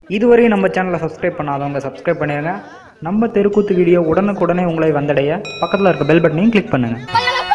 இதுவரை நம்ம சேனலை சப்ஸ்கிரைப் பண்ணாதவங்க சப்ஸ்கிரைப் பண்ணிடுங்க நம்ம தெருக்கூத்து வீடியோ உடனுக்குடனே உங்களை வந்தடைய பக்கத்தில் இருக்க பெல் பட்டனையும் கிளிக் பண்ணுங்கள்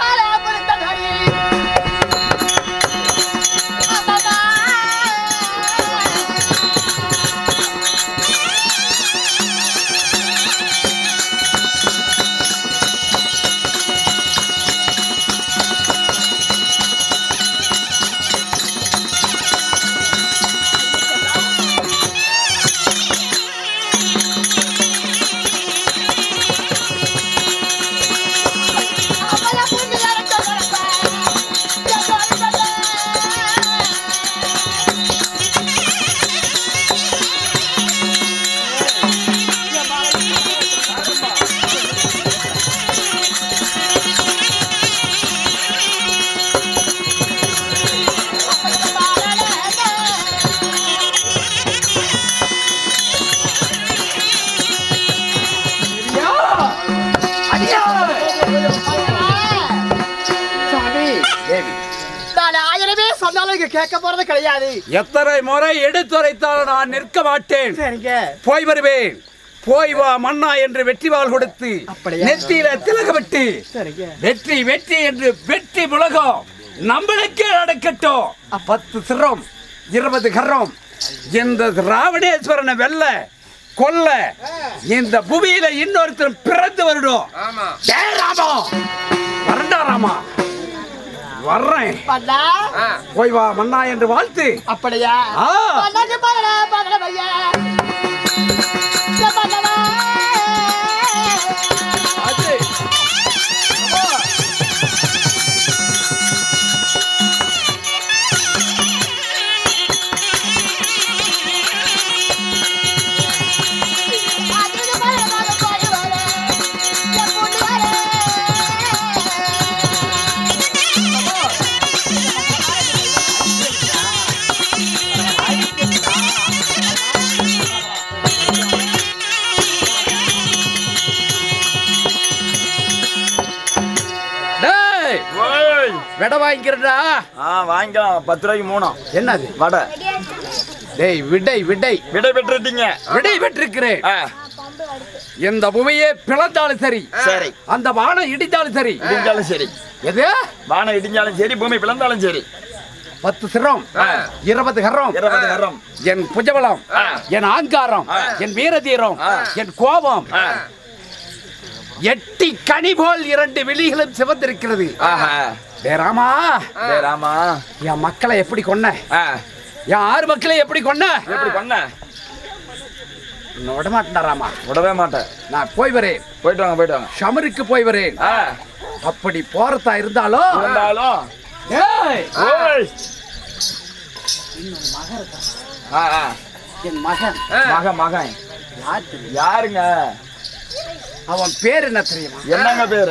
நான் ஆயிரமே சொன்னாலும் இங்க கேட்க போறது கிடையாது எத்தனை முறை எடுத்துரைத்தால் நான் நிற்க மாட்டேன் சரிங்க போய் வருவேன் போய் வா மன்னா என்று வெற்றி வாழ் கொடுத்து அப்படியா? நெத்தியில திலகமிட்டு சரிங்க வெற்றி வெற்றி என்று வெற்றி முழகம் நம்மளுக்கே நடக்கட்டும் பத்து சிரம் இருபது கரம் இந்த ராவணேஸ்வரனை வெல்ல கொல்ல இந்த புவியில இன்னொருத்தர் பிறந்து வரணும் டேய் ராமா வரண்டா ராமா வர்றேன் பண்ணா போய் வா மன்னா என்று வாழ்த்து அப்படியா ஆ. பண்ணாங்க பாக்கல பாக்கல பையா பண்ணவா அது டேய் ஓய் விட வாங்கிக்கிறடா ஆ வாங்கிக்கலாம் பத்து ரூபாய்க்கு மூணு என்னது வடை டேய் விடை விடை விடை பெற்றுட்டீங்க விடை பெற்றிருக்கிறேன் ஆ, இந்த புவியே பிளந்தாலும் சரி சரி அந்த வானம் இடித்தாலும் சரி இடிஞ்சாலும் சரி எது வானம் இடிஞ்சாலும் சரி பூமி பிளந்தாலும் சரி பத்து சிரம் ஆ. இருபது கரம் இருபது கரம் என் புஜபலம் ஆ. என் ஆங்காரம் ஆ. என் வீரதீரம் ஆ. என் கோபம் ஆ, எட்டி கனி போல் இரண்டு விழிகளும் சிவந்திருக்கிறது ஆஹா டே ராமா டேய் ராமா என் மக்களை எப்படி கொன்ன ஆ, என் ஆறு மக்களை எப்படி கொன்ன எப்படி பண்ண உன்னை விட மாட்டேன்டா ராமா விடவே மாட்டேன் நான் போய் வரேன் போயிட்டு வாங்க போயிட்டு வாங்க ஷமருக்கு போய் வரேன் ஆ, அப்படி போறதா இருந்தாலும் இருந்தாலும் ஏய், ஓய் ஆ, ஆ. என் மகன் மகன் மகன் யார் தெரியுமா? யாருங்க அவன் பேர் என்ன தெரியுமா என்னங்க பேரு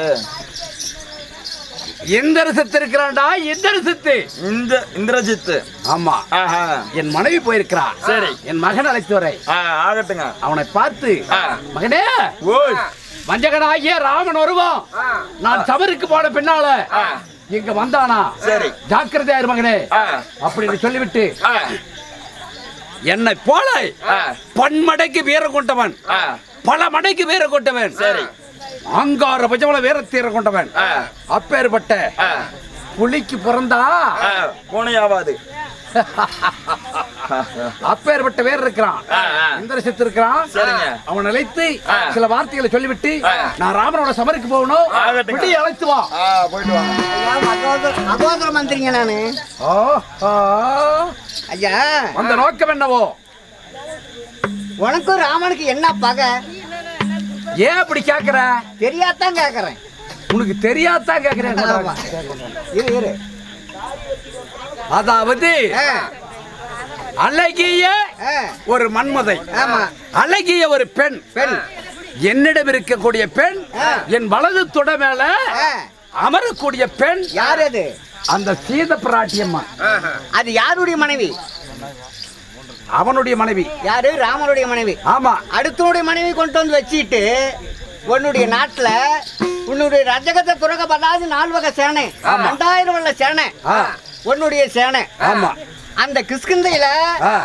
இந்தரசத்து இருக்கிறான்டா இந்தரசத்து இந்த இந்திரஜித் ஆமா ஆஹா என் மனைவி போயிருக்கிறான் சரி. என் மகன் அழைத்து வரை ஆ, ஆகட்டுங்க அவனை பார்த்து ஆ. மகனே ஓய் வஞ்சகனாகிய ராமன் வருவான் நான் சபருக்கு போன பின்னால ஆ. இங்க வந்தானா சரி. ஜாக்கிரதையா இரு மகனே ஆ, அப்படின்னு சொல்லிவிட்டு ஆ, என்னை போல ஆ. பன்மடைக்கு வீரம் கொண்டவன் ஆ. பல மடைக்கு வீரம் கொண்டவன் சரி. அங்கார பஜமல வீரத்தீர கொண்டவன் ஆ. அப்பேற்பட்ட ஆ, புலிக்கு பிறந்தா ஆ, பூனையாவாது அப்பேற்பட்ட வேர் இருக்கிறான் ஆ, ஆ. இந்திரசித்து இருக்கிறான் சரிங்க. அவன் அழைத்து ஆ. சில வார்த்தைகளை சொல்லிவிட்டு ஆ. நான் ராமனோட சபருக்கு போகணும் ஆகட்டுங்க. விட்டு அழைத்து வா ஆ, போயிட்டு வாங்க அகோதர மந்திரிங்க நானு ஆஹா. ஐயா அந்த நோக்கம் என்னவோ உனக்கும் ராமனுக்கு என்ன பகை ஏன் அப்படி கேக்குற தெரியாதான் கேக்குறேன் உனக்கு தெரியாதான் கேக்குறேன் ஆமா. இரு இரு அதாவது ஆ, அழகிய ஆ, ஒரு மன்மதை ஆமா. அழகிய ஒரு பெண் பெண் என்னிடம் இருக்கக்கூடிய பெண் ஆ. என் வலது தொட மேல ஆ, அமரக்கூடிய பெண் யார் அது அந்த சீத பிராட்டியம்மா அது யாருடைய மனைவி அவனுடைய மனைவி யாரு ராமனுடைய மனைவி ஆமா அடுத்தனுடைய மனைவி கொண்டு வந்து வச்சுட்டு உன்னுடைய நாட்டுல உன்னுடைய ரஜகத்தை துறக்க படாது நாலு வகை சேனை ஆமா. ரெண்டாயிரம் உள்ள சேனை ஆ. உன்னுடைய சேனை ஆமா அந்த கிஷ்கிந்தையில ஆ.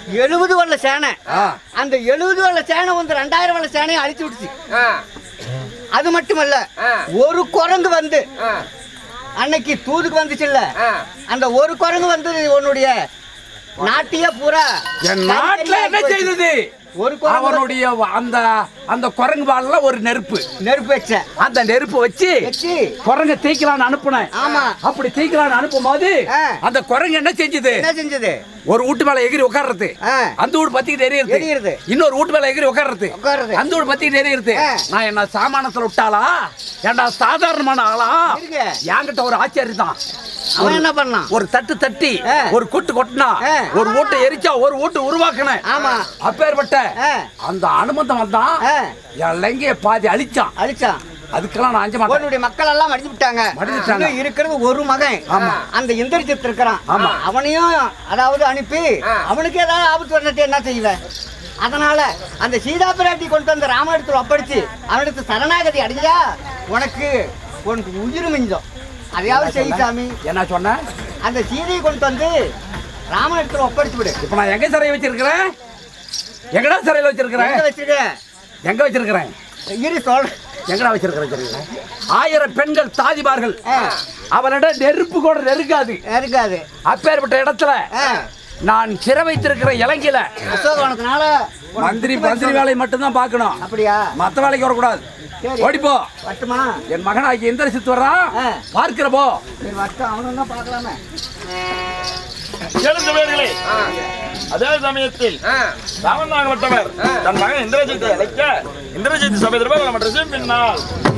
எழுபது வல்ல சேனை ஆ. அந்த எழுபது வல்ல சேனை வந்து ரெண்டாயிரம் வல்ல சேனையை அழிச்சு விடுச்சு அது மட்டுமல்ல ஒரு குரங்கு வந்து அன்னைக்கு தூதுக்கு வந்துச்சுல்ல அந்த ஒரு குரங்கு வந்து உன்னுடைய நாட்டையே பூரா என் நாட்டுல என்ன செய்தது ஒரு குரங்கு வந்து அவனுடைய அந்த அந்த குரங்கு வாழல ஒரு நெருப்பு நெருப்பு வச்ச அந்த நெருப்பு வச்சு வச்சு குரங்க தீக்கலான்னு அனுப்புனேன் ஆமா. அப்படி தீக்கலான்னு அனுப்பும் போது ஆ. அந்த குரங்கு என்ன செஞ்சது என்ன செஞ்சது ஒரு வீட்டு மேல எகிரி உட்கார்றது ஆ. அந்த வீடு பத்திக்கிட்டு எரியுது எரியுறது. இன்னொரு வீட்டு மேல எகிரி உட்கார்றது உட்காருது. அந்த வீடு பத்திக்கிட்டு எரியுது ஆ. நான் என்ன சாமானத்துல விட்டாளா ஏன்டா சாதாரணமான ஆளா இருங்க. என்கிட்ட ஒரு ஆச்சரியம் தான் அவன் என்ன பண்ணான் ஒரு தட்டு தட்டி ஆ. ஒரு கொட்டு கொட்டினா ஆ. ஒரு வீட்டை எரிச்சா ஒரு வீட்டு உருவாக்கினேன் ஆமா. அப்பேற்பட்ட ஆ. அந்த அனுமந்தம் வந்தான் ஆ. என் லங்கைய பாதி அழிச்சான் அழிச்சான் அதுக்கெல்லாம் நான் அஞ்ச மாட்டேன் உன்னுடைய மக்கள் எல்லாம் மடிஞ்சு விட்டாங்க மடிஞ்சுட்டாங்க. இன்னும் இருக்கிறது ஒரு மகன் ஆமா. அந்த இந்திரஜித் இருக்கிறான் ஆமா. அவனையும் அதாவது அனுப்பி அவனுக்கு ஏதாவது ஆபத்து வந்துட்டு என்ன செய்வ அதனால அந்த சீதா பிராட்டி கொண்டு வந்த ராமாயணத்தில் ஒப்படைச்சு அவனுக்கு சரணாகதி அடைஞ்சா உனக்கு உனக்கு உயிர் மிஞ்சம் அதையாவது செய் சாமி என்ன சொன்ன அந்த சீதையை கொண்டு வந்து ராமாயணத்தில் ஒப்படைச்சு விடு இப்ப நான் எங்க சிறையை வச்சிருக்கிறேன் எங்கடா சிறையில வச்சிருக்கிறேன் எங்க வச்சிருக்க எங்க வச்சிருக்கிறேன் இரு சொல்றேன் எங்கடா வச்சிருக்கிறேன் தெரியுமா ஆயிரம் பெண்கள் தாதிமார்கள் ஆ. அவனிடம் நெருப்பு கூட நெருக்காது இருக்காது அப்பேற்பட்ட இடத்துல ஆ. நான் சிறை வைத்திருக்கிற இலங்கையில அசோகவனத்தினால உனக்கு மந்திரி மந்திரி வேலையை மட்டும்தான் பார்க்கணும் அப்படியா மத்த வேலைக்கு வரக்கூடாது சரி. ஓடிப்போ வட்டுமா என் மகனாகி எந்திர சித்து வர்றான் ஆ. பார்க்கிற போ சரி வட்டம் அவனும் தான் பார்க்கலாமே கேளுங்க வேர்களே அதே சமயத்தில் ராமநாகப்பட்டவர் தன் மகன் இந்திரஜித்தை அழைக்க இந்திரஜித் சமயத்தில் நம்ம ட்ரெஸ்ஸும் பின்னால்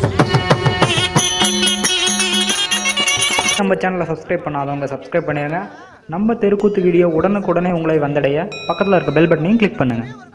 நம்ம சேனலை சப்ஸ்கிரைப் பண்ணாதவங்க சப்ஸ்கிரைப் பண்ணிடுங்க நம்ம தெருக்கூத்து வீடியோ உடனுக்குடனே உங்களை வந்தடைய பக்கத்தில் இருக்க பெல் பட்டனையும் கிளிக் பண்ணுங்கள்